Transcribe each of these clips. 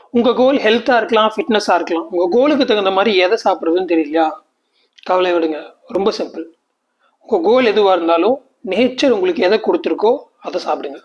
உங்கள் கோல் ஹெல்த்தாக இருக்கலாம் ஃபிட்னஸாக இருக்கலாம் உங்கள் கோலுக்கு தகுந்த மாதிரி எதை சாப்பிட்றதுன்னு தெரியலையா கவலை விடுங்க ரொம்ப சிம்பிள் உங்கள் கோல் எதுவாக இருந்தாலும் நேச்சர் உங்களுக்கு எதை கொடுத்துருக்கோ அதை சாப்பிடுங்க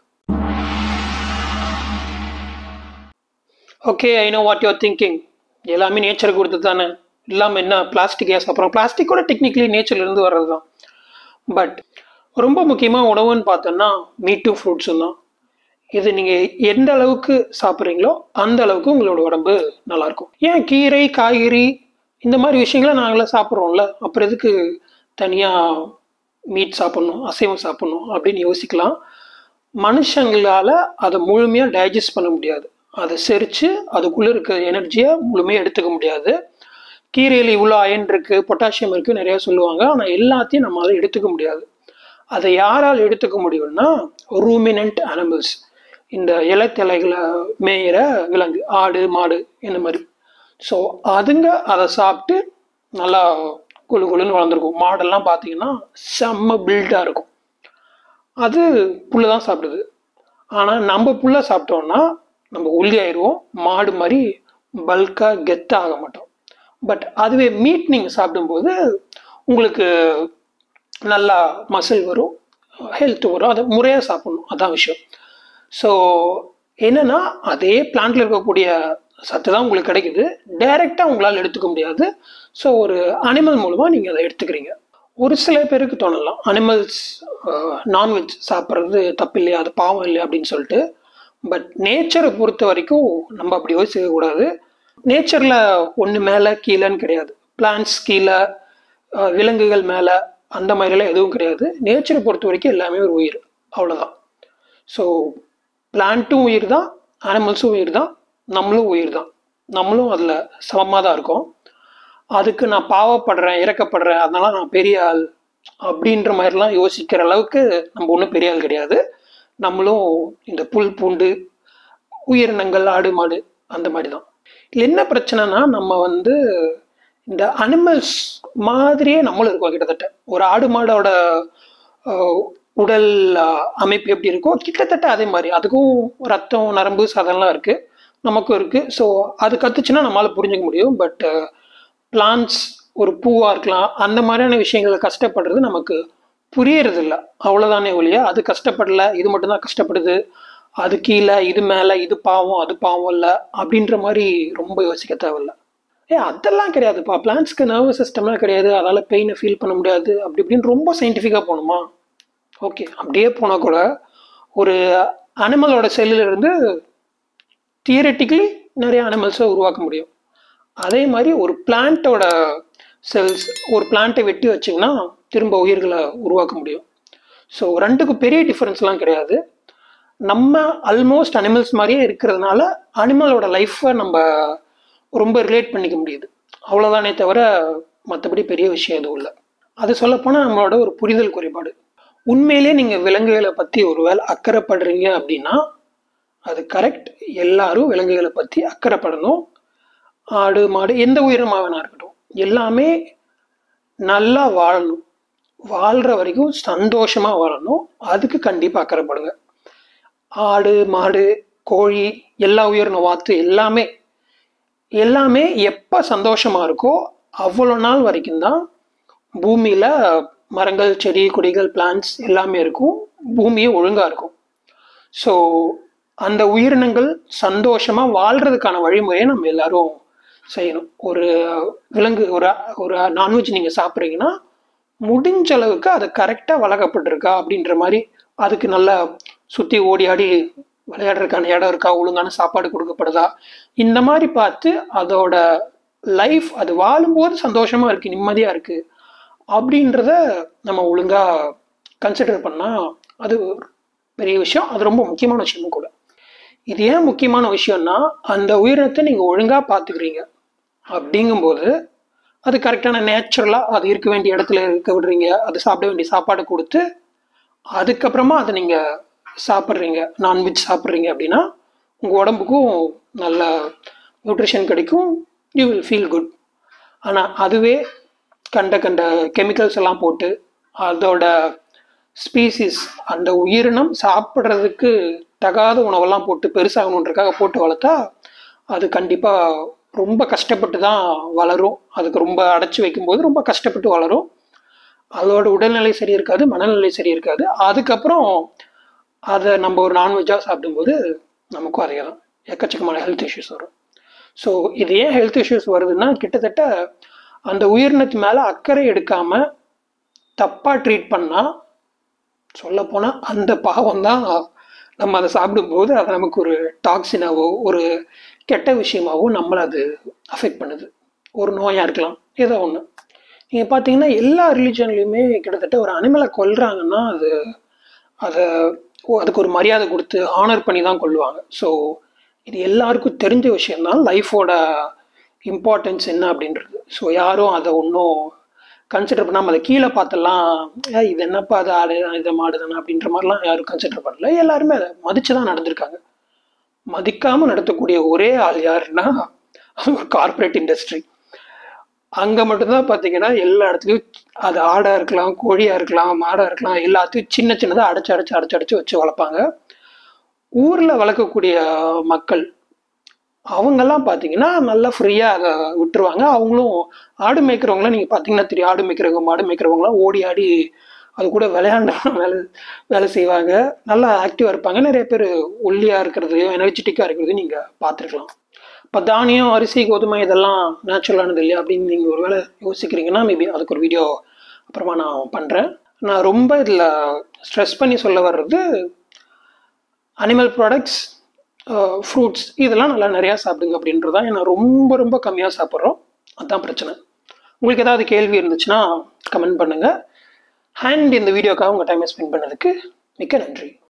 okay I know what your thinking எல்லாமே நேச்சர் கொடுத்தது தானே இல்லாமல் என்ன பிளாஸ்டிக் ஏன் சாப்பிட்றோம் பிளாஸ்டிக்கோட டெக்னிக்கலி நேச்சர்லேருந்து வர்றது தான் பட் ரொம்ப முக்கியமாக உணவுன்னு பார்த்தோன்னா மீட்டும் ஃப்ரூட்ஸும் தான் இது நீங்கள் எந்த அளவுக்கு சாப்பிட்றீங்களோ அந்த அளவுக்கு உங்களோட உடம்பு நல்லாயிருக்கும் ஏன் கீரை காய்கறி இந்த மாதிரி விஷயங்களை நாங்களாம் சாப்பிட்றோம்ல அப்புறம் எதுக்கு தனியாக மீட் சாப்பிட்ணும் அசைவம் சாப்பிட்ணும் அப்படின்னு யோசிக்கலாம் மனுஷங்களால் அதை முழுமையாக டைஜஸ்ட் பண்ண முடியாது அதை செரித்து அதுக்குள்ளே இருக்க எனர்ஜியை முழுமையாக எடுத்துக்க முடியாது கீரையில் இவ்வளோ அயன் இருக்குது பொட்டாசியம் இருக்குது நிறையா சொல்லுவாங்க ஆனால் எல்லாத்தையும் நம்ம அதை எடுத்துக்க முடியாது அதை யாரால் எடுத்துக்க முடியும்னா ரூமினன்ட் அனிமல்ஸ் இந்த இலைத்தலைகளை மேயிற விலங்கு ஆடு மாடு இந்த மாதிரி ஸோ அதுங்க அதை சாப்பிட்டு நல்லா குழு குழுன்னு வளர்ந்துருக்கும் மாடெல்லாம் பார்த்தீங்கன்னா செம்ம பில்டாக இருக்கும் அது புல்லு தான் சாப்பிடுது ஆனால் நம்ம புல்லை சாப்பிட்டோம்னா நம்ம ஒல்லி ஆயிடுவோம் மாடு மாதிரி பல்காக கெத்தாக ஆக மாட்டோம் பட் அதுவே மீட் நீங்கள் சாப்பிடும்போது உங்களுக்கு நல்லா மசில் வரும் ஹெல்த் வரும் அதை முறையாக சாப்பிடணும் அதான் விஷயம் ஸோ என்னென்னா அதே பிளான்ட்ல இருக்கக்கூடிய சத்து தான் உங்களுக்கு கிடைக்குது டைரெக்டாக உங்களால் எடுத்துக்க முடியாது ஸோ ஒரு அனிமல் மூலமாக நீங்கள் அதை எடுத்துக்கிறீங்க ஒரு சில பேருக்கு தோணலாம் அனிமல்ஸ் நான்வெஜ் சாப்பிட்றது தப்பு இல்லையா அது பாவம் இல்லையா அப்படின்னு சொல்லிட்டு பட் நேச்சரை பொறுத்த வரைக்கும் நம்ம அப்படி யோசிக்கக்கூடாது நேச்சரில் ஒன்று மேலே கீழேன்னு கிடையாது பிளான்ஸ் கீழே விலங்குகள் மேலே அந்த மாதிரிலாம் எதுவும் கிடையாது நேச்சரை பொறுத்த வரைக்கும் எல்லாமே ஒரு உயிர் அவ்வளோதான் ஸோ பிளான்ட்டும் உயிர் தான் அனிமல்ஸும் உயிர் தான் நம்மளும் உயிர் தான் நம்மளும் அதில் சமமாக தான் இருக்கோம் அதுக்கு நான் பாவப்படுறேன் இறக்கப்படுறேன் அதனால நான் பெரிய ஆள் அப்படின்ற மாதிரிலாம் யோசிக்கிற அளவுக்கு நம்ம ஒன்றும் பெரிய ஆள் கிடையாது நம்மளும் இந்த புல் பூண்டு உயிரினங்கள் ஆடு மாடு அந்த மாதிரி தான் இதில் என்ன பிரச்சனைனா நம்ம வந்து இந்த அனிமல்ஸ் மாதிரியே நம்மளும் இருக்கோம் கிட்டத்தட்ட ஒரு ஆடு மாடோட உடல் அமைப்பு எப்படி இருக்கோ கிட்டத்தட்ட அதே மாதிரி அதுக்கும் ரத்தம் நரம்பு சதம்லாம் இருக்குது நமக்கும் இருக்குது ஸோ அது கற்றுச்சுன்னா நம்மளால் புரிஞ்சுக்க முடியும் பட் பிளான்ஸ் ஒரு பூவாக இருக்கலாம் அந்த மாதிரியான விஷயங்களை கஷ்டப்படுறது நமக்கு புரியறது இல்லை அவ்வளோதானே ஒழிய அது கஷ்டப்படல இது மட்டும்தான் கஷ்டப்படுது அது கீழே இது மேலே இது பாவம் அது பாவம் இல்லை அப்படின்ற மாதிரி ரொம்ப யோசிக்க தேவையில்ல ஏ அதெல்லாம் கிடையாதுப்பா பிளான்ஸ்க்கு நர்வஸ் சிஸ்டம்லாம் கிடையாது அதால் பெயினை ஃபீல் பண்ண முடியாது அப்படி இப்படின்னு ரொம்ப சயின்டிஃபிக்காக போகணுமா ஓகே அப்படியே போனால் கூட ஒரு அனிமலோட செல்லிலிருந்து தியரட்டிக்கலி நிறைய அனிமல்ஸை உருவாக்க முடியும் அதே மாதிரி ஒரு பிளான்ட்டோட செல்ஸ் ஒரு பிளான்ட்டை வெட்டி வச்சிங்கன்னா திரும்ப உயிர்களை உருவாக்க முடியும் ஸோ ரெண்டுக்கும் பெரிய டிஃப்ரென்ஸ்லாம் கிடையாது நம்ம ஆல்மோஸ்ட் அனிமல்ஸ் மாதிரியே இருக்கிறதுனால அனிமலோட லைஃப்பை நம்ம ரொம்ப ரிலேட் பண்ணிக்க முடியுது அவ்வளோதானே தவிர மற்றபடி பெரிய விஷயம் எதுவும் இல்லை அது சொல்லப்போனால் நம்மளோட ஒரு புரிதல் குறைபாடு உண்மையிலே நீங்கள் விலங்குகளை பற்றி ஒரு வேளை அக்கறைப்படுறீங்க அப்படின்னா அது கரெக்ட் எல்லாரும் விலங்குகளை பற்றி அக்கறைப்படணும் ஆடு மாடு எந்த உயிரினமாக வேணா இருக்கட்டும் எல்லாமே நல்லா வாழணும் வாழ்கிற வரைக்கும் சந்தோஷமாக வாழணும் அதுக்கு கண்டிப்பாக அக்கறைப்படுங்க ஆடு மாடு கோழி எல்லா உயிரின வாத்து எல்லாமே எல்லாமே எப்போ சந்தோஷமாக இருக்கோ அவ்வளோ நாள் வரைக்கும் தான் பூமியில் மரங்கள் செடி கொடிகள் பிளான்ஸ் எல்லாமே இருக்கும் பூமியே ஒழுங்காக இருக்கும் ஸோ அந்த உயிரினங்கள் சந்தோஷமாக வாழ்கிறதுக்கான வழிமுறையை நம்ம எல்லாரும் செய்யணும் ஒரு விலங்கு ஒரு ஒரு நான்வெஜ் நீங்கள் சாப்பிட்றீங்கன்னா முடிஞ்ச அளவுக்கு அது கரெக்டாக வளர்க்கப்பட்டிருக்கா அப்படின்ற மாதிரி அதுக்கு நல்லா சுற்றி ஓடி ஆடி விளையாடுறதுக்கான இடம் இருக்கா ஒழுங்கான சாப்பாடு கொடுக்கப்படுதா இந்த மாதிரி பார்த்து அதோட லைஃப் அது வாழும்போது சந்தோஷமாக இருக்குது நிம்மதியாக இருக்குது அப்படின்றத நம்ம ஒழுங்காக கன்சிடர் பண்ணால் அது பெரிய விஷயம் அது ரொம்ப முக்கியமான விஷயமும் கூட இது ஏன் முக்கியமான விஷயம்னா அந்த உயிரினத்தை நீங்கள் ஒழுங்காக பார்த்துக்கிறீங்க அப்படிங்கும்போது அது கரெக்டான நேச்சுரலாக அது இருக்க வேண்டிய இடத்துல இருக்க விடுறீங்க அது சாப்பிட வேண்டிய சாப்பாடு கொடுத்து அதுக்கப்புறமா அதை நீங்கள் சாப்பிட்றீங்க நான்வெஜ் சாப்பிட்றீங்க அப்படின்னா உங்கள் உடம்புக்கும் நல்ல நியூட்ரிஷன் கிடைக்கும் யூ வில் ஃபீல் குட் ஆனால் அதுவே கண்ட கண்ட கெமிக்கல்ஸ் எல்லாம் போட்டு அதோட ஸ்பீசிஸ் அந்த உயிரினம் சாப்பிட்றதுக்கு தகாத உணவெல்லாம் போட்டு பெருசாகணுன்றக்காக போட்டு வளர்த்தா அது கண்டிப்பாக ரொம்ப கஷ்டப்பட்டு தான் வளரும் அதுக்கு ரொம்ப அடைச்சி வைக்கும்போது ரொம்ப கஷ்டப்பட்டு வளரும் அதோட உடல்நிலை சரி இருக்காது மனநிலை சரி இருக்காது அதுக்கப்புறம் அதை நம்ம ஒரு நான்வெஜ்ஜாக சாப்பிடும்போது நமக்கும் அதே தான் எக்கச்சக்கமான ஹெல்த் இஷ்யூஸ் வரும் ஸோ இது ஏன் ஹெல்த் இஷ்யூஸ் வருதுன்னா கிட்டத்தட்ட அந்த உயிரினத்து மேலே அக்கறை எடுக்காமல் தப்பாக ட்ரீட் பண்ணால் சொல்லப்போனால் அந்த பாவம் தான் நம்ம அதை சாப்பிடும்போது அது நமக்கு ஒரு டாக்ஸினாவோ ஒரு கெட்ட விஷயமாவோ நம்மளை அது அஃபெக்ட் பண்ணுது ஒரு நோயாக இருக்கலாம் ஏதோ ஒன்று நீங்கள் பார்த்தீங்கன்னா எல்லா ரிலீஜன்லேயுமே கிட்டத்தட்ட ஒரு அனிமலை கொல்றாங்கன்னா அது அதை ஓ, அதுக்கு ஒரு மரியாதை கொடுத்து ஆனர் பண்ணி தான் கொள்ளுவாங்க ஸோ இது எல்லாருக்கும் தெரிஞ்ச விஷயம்தான் லைஃபோட இம்பார்ட்டன்ஸ் என்ன அப்படின்றது ஸோ யாரும் அதை ஒன்றும் கன்சிடர் பண்ணாமல் அதை கீழே பார்த்தெல்லாம் "ஏய், இது என்னப்பா அது ஆடு இது மாடு தானே அப்படின்ற மாதிரிலாம் யாரும் கன்சிடர் பண்ணல எல்லாருமே அதை மதிச்சு தான் நடந்திருக்காங்க மதிக்காமல் நடத்தக்கூடிய ஒரே ஆள் யாருன்னா அது ஒரு கார்ப்பரேட் இண்டஸ்ட்ரி அங்கே மட்டும்தான் பார்த்தீங்கன்னா எல்லா இடத்துலையும் அது ஆடாக இருக்கலாம் கோழியாக இருக்கலாம் மாடாக இருக்கலாம் எல்லாத்தையும் சின்ன சின்னதாக அடைச்சு அடைச்சு அடைச்சு அடைச்சு வச்சு வளர்ப்பாங்க ஊரில் வளர்க்கக்கூடிய மக்கள் அவங்கெல்லாம் பார்த்தீங்கன்னா நல்லா ஃப்ரீயாக அதை விட்டுருவாங்க அவங்களும் ஆடு மேய்க்கிறவங்களாம் நீங்கள் பார்த்தீங்கன்னா தெரியும் ஆடு மேய்க்கிறவங்க மாடு மேய்க்கிறவங்களாம் ஓடி ஆடி அது கூட விளையாண்ட வேலை வேலை செய்வாங்க நல்லா ஆக்டிவாக இருப்பாங்க நிறைய பேர் ஒல்லியாக இருக்கிறதையும் எனர்ஜெட்டிக்காக இருக்கிறதையும் நீங்கள் பார்த்துருக்கலாம் இப்போ தானியம் அரிசி கோதுமை இதெல்லாம் நேச்சுரலானது இல்லையா அப்படின்னு நீங்கள் ஒருவேளை யோசிக்கிறீங்கன்னா மேபி அதுக்கு ஒரு வீடியோ அப்புறமா நான் பண்ணுறேன் நான் ரொம்ப இதில் ஸ்ட்ரெஸ் பண்ணி சொல்ல வர்றது அனிமல் ப்ராடக்ட்ஸ் ஃப்ரூட்ஸ் இதெல்லாம் நல்லா நிறையா சாப்பிடுங்க அப்படின்றது தான் ஏன்னா ரொம்ப ரொம்ப கம்மியாக சாப்பிட்றோம் அதுதான் பிரச்சனை உங்களுக்கு ஏதாவது கேள்வி இருந்துச்சுன்னா கமெண்ட் பண்ணுங்கள் அண்ட் இந்த வீடியோக்காக உங்கள் டைமை ஸ்பெண்ட் பண்ணதுக்கு மிக்க நன்றி